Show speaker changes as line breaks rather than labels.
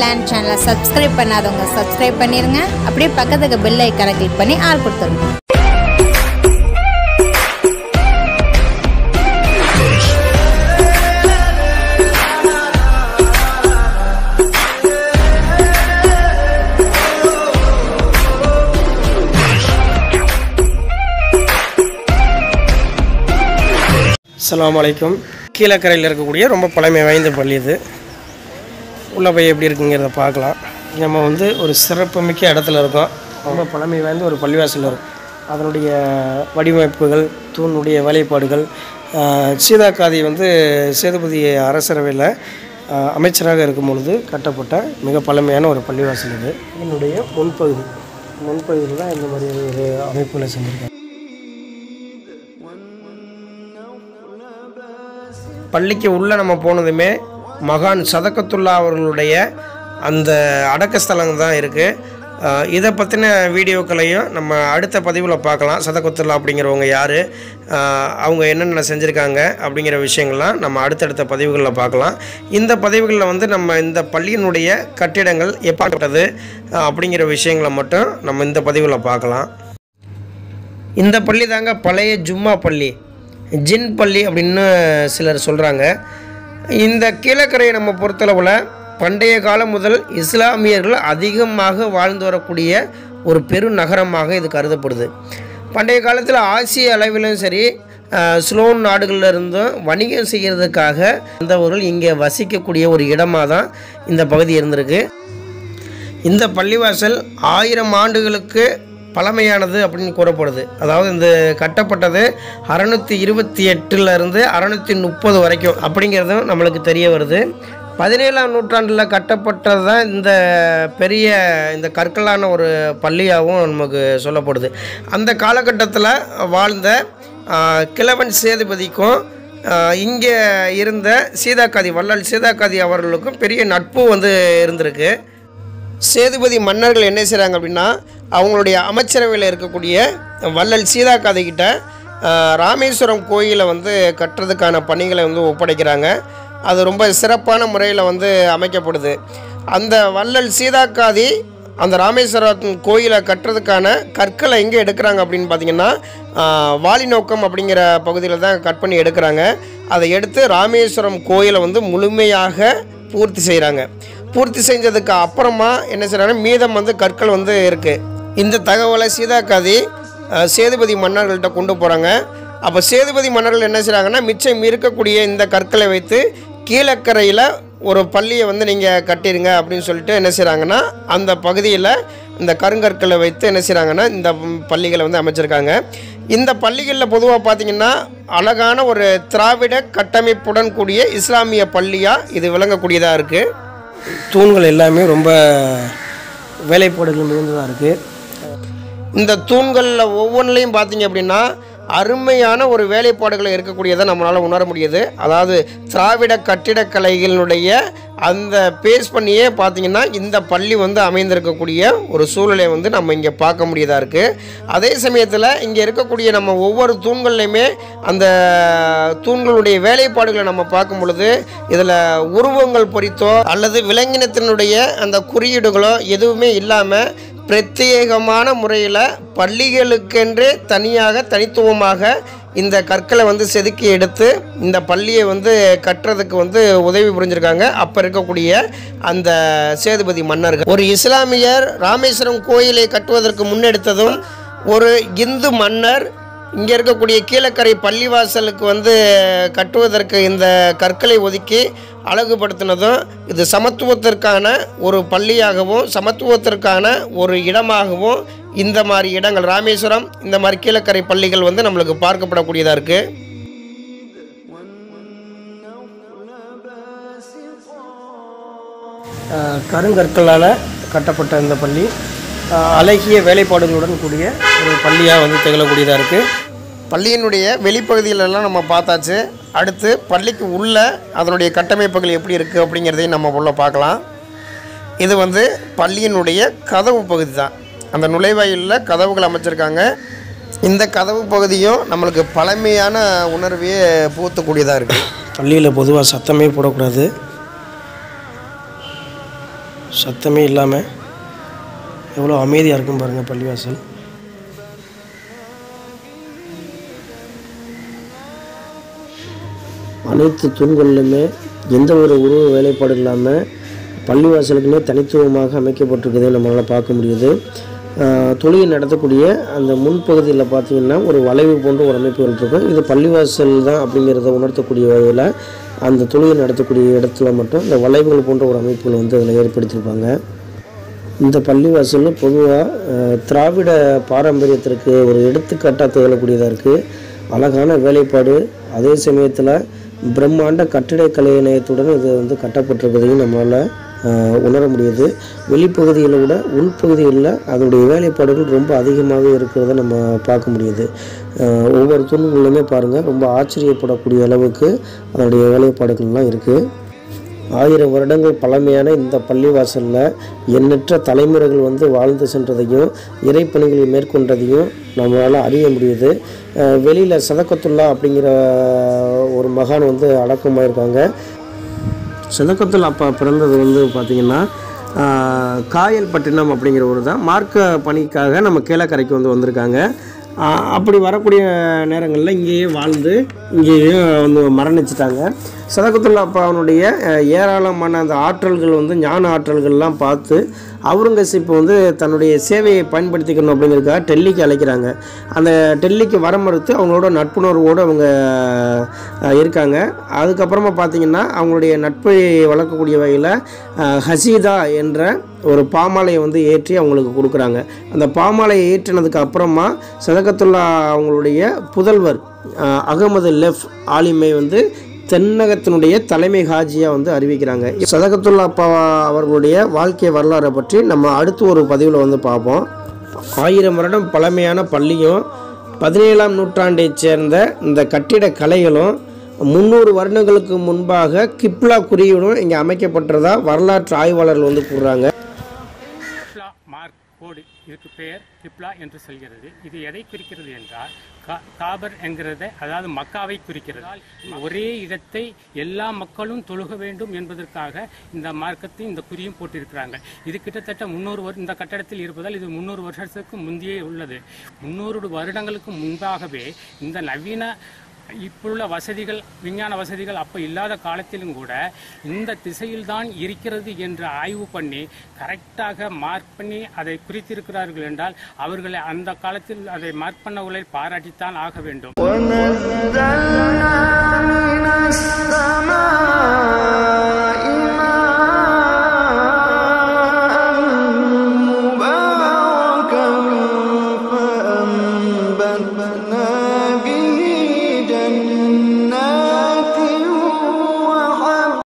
land சேனலை subscribe பண்ணாதவங்க subscribe பண்ணிருங்க அப்படியே பக்கத்துக்கு பெல் ஐக்கானை கிளிக் பண்ணி ஆள் கொடுத்துருங்க
அஸ்ஸலாமு அலைக்கும் கீழக்கரையில் இருக்கக்கூடிய ரொம்ப பழமை வாய்ந்த பள்ளி இது உள்ளே போய் எப்படி இருக்குங்கிறத பார்க்கலாம் நம்ம வந்து ஒரு சிறப்புமிக்க இடத்துல இருக்கோம் ரொம்ப பழமை வாய்ந்த ஒரு பள்ளிவாசல் இருக்கும் அதனுடைய வடிவமைப்புகள் தூணுடைய வேலைப்பாடுகள் ஆஹ், சீதாக்காதி வந்து சேதுபதி அரசரவையில் ஆஹ், அமைச்சராக இருக்கும் பொழுது கட்டப்பட்ட மிக பழமையான ஒரு பள்ளிவாசல் இது இதனுடைய முன்பகுதி முன்பகுதியில் தான் இந்த மாதிரி ஒரு அமைப்புகளை செஞ்சுருக்காங்க பள்ளிக்கு உள்ளே நம்ம போனதுமே மகான் சதக்கத்துல்லா அவர்களுடைய அந்த அடக்கஸ்தலம் தான் இருக்குது இதை பற்றின வீடியோக்களையும் நம்ம அடுத்த பதிவில் பார்க்கலாம் சதக்கத்துல்லா அப்படிங்கிறவங்க யார் அவங்க என்னென்ன செஞ்சுருக்காங்க அப்படிங்கிற விஷயங்கள்லாம் நம்ம அடுத்தடுத்த பதிவுகளில் பார்க்கலாம் இந்த பதிவுகளில் வந்து நம்ம இந்த பள்ளியினுடைய கட்டிடங்கள் எப்படிப்பட்டது அஹ், அப்படிங்கிற விஷயங்களை மட்டும் நம்ம இந்த பதிவில் பார்க்கலாம் இந்த பள்ளி தாங்க பழைய ஜும்மா பள்ளி ஜின் பள்ளி அப்படின்னு சிலர் சொல்கிறாங்க இந்த கீழக்கரையை நம்ம பொறுத்தளவில் பண்டைய காலம் முதல் இஸ்லாமியர்கள் அதிகமாக வாழ்ந்து வரக்கூடிய ஒரு பெரு நகரமாக இது கருதப்படுது பண்டைய காலத்தில் ஆசிய அளவிலும் சரி அஹ், ஸ்லோன் நாடுகளில் இருந்தும் வணிகம் செய்கிறதுக்காக வந்தவர்கள் இங்கே வசிக்கக்கூடிய ஒரு இடமாக தான் இந்த பகுதி இருந்திருக்கு இந்த பள்ளிவாசல் ஆயிரம் ஆண்டுகளுக்கு பழமையானது அப்படின்னு கூறப்படுது அதாவது இந்த கட்டப்பட்டது அறநூற்றி இருபத்தி எட்டுலேருந்து அறநூற்றி முப்பது வரைக்கும் அப்படிங்கிறதும் நம்மளுக்கு தெரிய வருது பதினேழாம் நூற்றாண்டில் கட்டப்பட்டது தான் இந்த பெரிய இந்த கற்களான ஒரு பள்ளியாகவும் நமக்கு சொல்லப்படுது அந்த காலகட்டத்தில் வாழ்ந்த ஆஹ், கிழவன் சேதுபதிக்கும் இங்கே இருந்த சீதாக்காதி வள்ளல் சீதாக்காதி அவர்களுக்கும் பெரிய நட்பு வந்து இருந்திருக்கு சேதுபதி மன்னர்கள் என்ன செய்கிறாங்க அப்படின்னா அவங்களுடைய அமைச்சரவையில் இருக்கக்கூடிய வள்ளல் சீதாக்காதி கிட்ட ஆஹ், ராமேஸ்வரம் கோயிலை வந்து கட்டுறதுக்கான பணிகளை வந்து ஒப்படைக்கிறாங்க அது ரொம்ப சிறப்பான முறையில் வந்து அமைக்கப்படுது அந்த வள்ளல் சீதாக்காதி அந்த ராமேஸ்வரம் கோயிலை கட்டுறதுக்கான கற்களை எங்கே எடுக்கிறாங்க அப்படின்னு பார்த்தீங்கன்னா ஆஹ், வாலிநோக்கம் அப்படிங்கிற பகுதியில் தான் கட் பண்ணி எடுக்கிறாங்க அதை எடுத்து ராமேஸ்வரம் கோயிலை வந்து முழுமையாக பூர்த்தி செய்கிறாங்க பூர்த்தி செஞ்சதுக்கு அப்புறமா என்ன செய்கிறாங்கன்னா மீதம் வந்து கற்கள் வந்து இருக்குது இந்த தகவலை சீதாக்காதி அஹ், சேதுபதி மன்னர்கள்ட்ட கொண்டு போகிறாங்க அப்போ சேதுபதி மன்னர்கள் என்ன செய்கிறாங்கன்னா மிச்சம் இருக்கக்கூடிய இந்த கற்களை வைத்து கீழக்கரையில் ஒரு பள்ளியை வந்து நீங்கள் கட்டிடுங்க அப்படின்னு சொல்லிட்டு என்ன செய்கிறாங்கன்னா அந்த பகுதியில் இந்த கருங்கற்களை வைத்து என்ன செய்கிறாங்கன்னா இந்த பள்ளிகளை வந்து அமைச்சிருக்காங்க இந்த பள்ளிகளில் பொதுவாக பார்த்தீங்கன்னா அழகான ஒரு திராவிட கட்டமைப்புடன் கூடிய இஸ்லாமிய பள்ளியாக இது விளங்கக்கூடியதாக இருக்குது தூண்கள் எல்லாமே ரொம்ப வேலைப்பாடுகள் மிகுந்ததாக இருக்குது இந்த தூண்களில் ஒவ்வொன்றிலையும் பார்த்தீங்க அப்படின்னா அருமையான ஒரு வேலைப்பாடுகள் இருக்கக்கூடியதை நம்மளால் உணர முடியுது அதாவது திராவிட கட்டிடக்கலைகளினுடைய அந்த பேஸ் பண்ணியே பார்த்தீங்கன்னா இந்த பள்ளி வந்து அமைந்திருக்கக்கூடிய ஒரு சூழ்நிலையை வந்து நம்ம இங்கே பார்க்க முடியதாக இருக்குது அதே சமயத்தில் இங்கே இருக்கக்கூடிய நம்ம ஒவ்வொரு தூண்கள்லையுமே அந்த தூண்களுடைய வேலைப்பாடுகளை நம்ம பார்க்கும் பொழுது இதில் உருவங்கள் பொறித்தோ அல்லது விலங்கினத்தினுடைய அந்த குறியீடுகளோ எதுவுமே இல்லாமல் பிரத்யேகமான முறையில் பள்ளிகளுக்கென்றே தனியாக தனித்துவமாக இந்த கற்களை வந்து செதுக்கி எடுத்து இந்த பள்ளியை வந்து கட்டுறதுக்கு வந்து உதவி புரிஞ்சிருக்காங்க அப்போ இருக்கக்கூடிய அந்த சேதுபதி மன்னர்கள் ஒரு இஸ்லாமியர் ராமேஸ்வரம் கோயிலை கட்டுவதற்கு முன்னெடுத்ததும் ஒரு இந்து மன்னர் இங்கே இருக்கக்கூடிய கீழக்கரை பள்ளிவாசலுக்கு வந்து கட்டுவதற்கு இந்த கற்களை ஒதுக்கி அழகுபடுத்தினதும் இது சமத்துவத்திற்கான ஒரு பள்ளியாகவும் சமத்துவத்திற்கான ஒரு இடமாகவும் இந்த மாதிரி இடங்கள் ராமேஸ்வரம் இந்த மாதிரி கீழக்கரை பள்ளிகள் வந்து நம்மளுக்கு பார்க்கப்படக்கூடியதாக இருக்குது கருங்கற்களால் கட்டப்பட்ட இந்த பள்ளி அஹ், அழகிய வேலைப்பாடுகளுடன் கூடிய ஒரு பள்ளியாக வந்து திகழக்கூடியதாக இருக்குது பள்ளியினுடைய வெளிப்பகுதிகளெல்லாம் நம்ம பார்த்தாச்சு அடுத்து பள்ளிக்கு உள்ள அதனுடைய கட்டமைப்புகள் எப்படி இருக்குது அப்படிங்கிறதையும் நம்ம உள்ள பார்க்கலாம் இது வந்து பள்ளியினுடைய கதவு பகுதி தான் அந்த நுழைவாயிலில் கதவுகள் அமைச்சிருக்காங்க இந்த கதவு பகுதியும் நம்மளுக்கு பழமையான உணர்வையே பூத்தக்கூடியதாக இருக்குது பள்ளியில் பொதுவாக சத்தமே போடக்கூடாது சத்தமே இல்லாமல் எவ்வளோ அமைதியாக இருக்கும் பாருங்கள் பள்ளிவாசல் அனைத்து தூண்களிலுமே எந்த ஒரு உருவ வேலைப்பாடு இல்லாமல் பள்ளிவாசலுக்குமே தனித்துவமாக அமைக்கப்பட்டிருக்குதை நம்மளால் பார்க்க முடியுது ஆஹ் தொழுகை நடத்தக்கூடிய அந்த முன்பகுதியில் பார்த்தீங்கன்னா ஒரு வளைவு போன்ற ஒரு அமைப்புகள் இருக்கும் இது பள்ளிவாசல் தான் அப்படிங்கிறத உணர்த்தக்கூடிய வகையில் அந்த தொழுகை நடத்தக்கூடிய இடத்துல மட்டும் இந்த வளைவுகள் போன்ற ஒரு அமைப்புகள் வந்து அதில் ஏற்படுத்தியிருப்பாங்க இந்த பள்ளிவாசல் பொதுவாக திராவிட பாரம்பரியத்திற்கு ஒரு எடுத்துக்காட்டாக திகழக்கூடியதாக இருக்குது அழகான வேலைப்பாடு அதே சமயத்தில் பிரம்மாண்ட கட்டிடக்கலை இணையத்துடன் இது வந்து கட்டப்பட்டிருப்பதையும் நம்மளால் அஹ், உணர முடியுது வெளிப்பகுதிகளை விட உள்பகுதிகளில் அதனுடைய வேலைப்பாடுகள் ரொம்ப அதிகமாகவே இருக்கிறத நம்ம பார்க்க முடியுது அஹ், ஒவ்வொரு தூண்களிலுமே பாருங்கள் ரொம்ப ஆச்சரியப்படக்கூடிய அளவுக்கு அதனுடைய வேலைப்பாடுகள்லாம் இருக்குது ஆயிரம் வருடங்கள் பழமையான இந்த பள்ளிவாசலில் எண்ணற்ற தலைமுறைகள் வந்து வாழ்ந்து சென்றதையும் இறைப்பணிகளை மேற்கொண்டதையும் நம்மளால் அறிய முடியுது வெளியில் சதக்கத்துல்லா அப்படிங்கிற ஒரு மகான் வந்து அடக்கமாயிருக்காங்க சதக்கத்துல்லா அப்பா பிறந்தது வந்து பார்த்திங்கன்னா காயல்பட்டினம் அப்படிங்கிற ஊர் தான் மார்க்க பணிக்காக நம்ம கீழக்கரைக்கு வந்து வந்திருக்காங்க ஆஹ் அப்படி வரக்கூடிய நேரங்களில் இங்கேயே வாழ்ந்து இங்கேயே வந்து மரணிச்சிட்டாங்க சதகத்துல்லா அப்பாவனுடைய அஹ், ஏராளமான அந்த ஆற்றல்கள் வந்து ஞான ஆற்றல்கள்லாம் பார்த்து அவுரங்கசீப் வந்து தன்னுடைய சேவையை பயன்படுத்திக்கணும் அப்படிங்கிறதுக்காக டெல்லிக்கு அழைக்கிறாங்க அந்த டெல்லிக்கு வர மறுத்து அவங்களோட நட்புணர்வோடு அவங்க அஹ், இருக்காங்க அதுக்கப்புறமா பார்த்தீங்கன்னா அவங்களுடைய நட்பை வளர்க்கக்கூடிய வகையில் அஹ், ஹசீதா என்ற ஒரு பாமாலையை வந்து ஏற்றி அவங்களுக்கு கொடுக்குறாங்க அந்த பாமாலையை ஏற்றினதுக்கு அப்புறமா சதகத்துல்லா அவங்களுடைய புதல்வர் அஹ், அகமது லெஃப் ஆலிமை வந்து தென்னகத்தினுடைய தலைமை ஹாஜியாக வந்து அறிவிக்கிறாங்க சதகத்துல்லா அப்பா அவர்களுடைய வாழ்க்கை வரலாறை பற்றி நம்ம அடுத்து ஒரு பதிவில் வந்து பார்ப்போம் ஆயிரம் வருடம் பழமையான பள்ளியும் பதினேழாம் நூற்றாண்டைச் சேர்ந்த இந்த கட்டிட கலைகளும் முந்நூறு வருடங்களுக்கு முன்பாக கிப்லா குறியீடும் இங்கே அமைக்கப்பட்டதா வரலாற்று ஆய்வாளர்கள் வந்து கூறுறாங்க
கிப்லா மார்க் கோடு இதுக்கு பெயர் கிப்லா என்று சொல்கிறது இது எதை குறிக்கிறது என்றால் கா- காபர் என்கிறத அதாவது மக்காவை குறிக்கிறது ஒரே இடத்தை எல்லா மக்களும் தொழுக வேண்டும் என்பதற்காக இந்த மார்க்கத்தை இந்த குறியும் போட்டிருக்கிறாங்க இது கிட்டத்தட்ட முன்னூறு வரு- இந்த கட்டடத்தில் இருப்பதால் இது முன்னூறு வருஷத்துக்கு முந்தையே உள்ளது முன்னூறு வருடங்களுக்கு முன்பாகவே இந்த நவீன இப்புள்ள வசதிகள் விஞ்ஞான வசதிகள் அப்போ இல்லாத காலத்திலும் கூட இந்த திசையில்தான் இருக்கிறது என்று ஆய்வு பண்ணி கரெக்டாக மார்க் பண்ணி அதை குறித்திருக்கிறார்கள் என்றால் அவர்களை அந்த காலத்தில் அதை மார்க் பண்ணவர்களை பாராட்டித்தான் ஆக வேண்டும்
ونزلنا